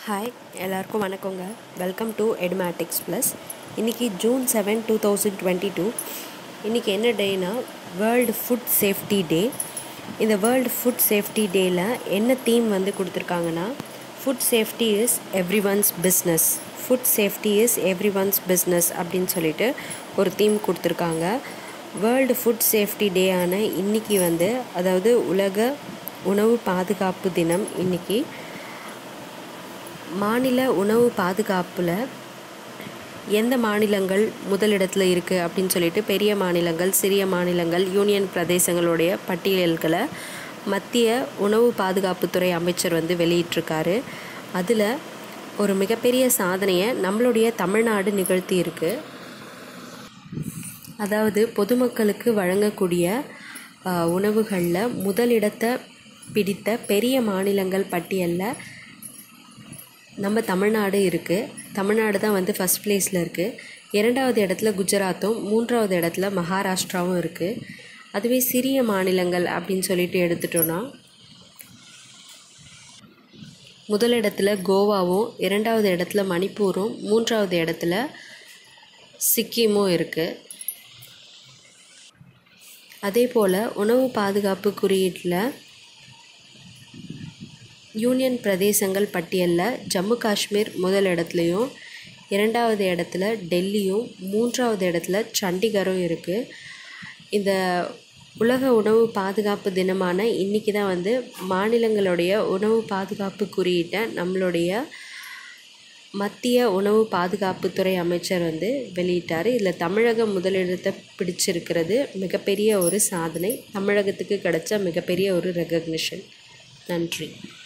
hi எல்லாருக்கும் வணக்கங்க welcome to Edumatics plus இன்றைக்கி June seven two thousand twenty two இன்றைக்கி என்ன டேனா வேர்ல்டு ஃபுட் சேஃப்டி டே இந்த வேர்ல்டு ஃபுட் சேஃப்டி டேயில் என்ன தீம் வந்து கொடுத்துருக்காங்கன்னா food safety is everyone's business food safety is everyone's business அப்படின்னு சொல்லிட்டு ஒரு தீம் கொடுத்துருக்காங்க வேர்ல்டு ஃபுட் சேஃப்டி டே ஆன இன்றைக்கி வந்து அதாவது உலக உணவு பாதுகாப்பு தினம் இன்றைக்கி மாநில உணவு பாதுகாப்பில் எந்த மாநிலங்கள் முதலிடத்தில் இருக்குது அப்படின்னு சொல்லிட்டு பெரிய மாநிலங்கள் சிறிய மாநிலங்கள் யூனியன் பிரதேசங்களுடைய பட்டியல்களை மத்திய உணவு பாதுகாப்புத்துறை அமைச்சர் வந்து வெளியிட்டிருக்காரு அதில் ஒரு மிகப்பெரிய சாதனையை நம்மளுடைய தமிழ்நாடு நிகழ்த்தி இருக்கு அதாவது பொதுமக்களுக்கு வழங்கக்கூடிய உணவுகளில் முதலிடத்தை பிடித்த பெரிய மாநிலங்கள் பட்டியலில் நம்ம தமிழ்நாடு இருக்குது தமிழ்நாடு தான் வந்து ஃபஸ்ட் ப்ளேஸில் இருக்குது இரண்டாவது இடத்துல குஜராத்தும் மூன்றாவது இடத்துல மகாராஷ்டிராவும் இருக்குது அதுவே சிறிய மாநிலங்கள் அப்படின்னு சொல்லிட்டு எடுத்துட்டோன்னா முதலிடத்துல கோவாவும் இரண்டாவது இடத்துல மணிப்பூரும் மூன்றாவது இடத்துல சிக்கிமும் இருக்குது அதே போல் உணவு பாதுகாப்பு குறியீட்டில் யூனியன் பிரதேசங்கள் பட்டியலில் ஜம்மு காஷ்மீர் முதல் இடத்துலையும் இரண்டாவது இடத்துல டெல்லியும் மூன்றாவது இடத்துல சண்டிகரும் இருக்குது இந்த உலக உணவு பாதுகாப்பு தினமான இன்றைக்கி தான் வந்து மாநிலங்களுடைய உணவு பாதுகாப்பு குறியீட்டை நம்மளுடைய மத்திய உணவு பாதுகாப்புத்துறை அமைச்சர் வந்து வெளியிட்டார் இதில் தமிழகம் முதலிடத்தை பிடிச்சிருக்கிறது மிகப்பெரிய ஒரு சாதனை தமிழகத்துக்கு கிடைச்ச மிகப்பெரிய ஒரு ரெகக்னிஷன் நன்றி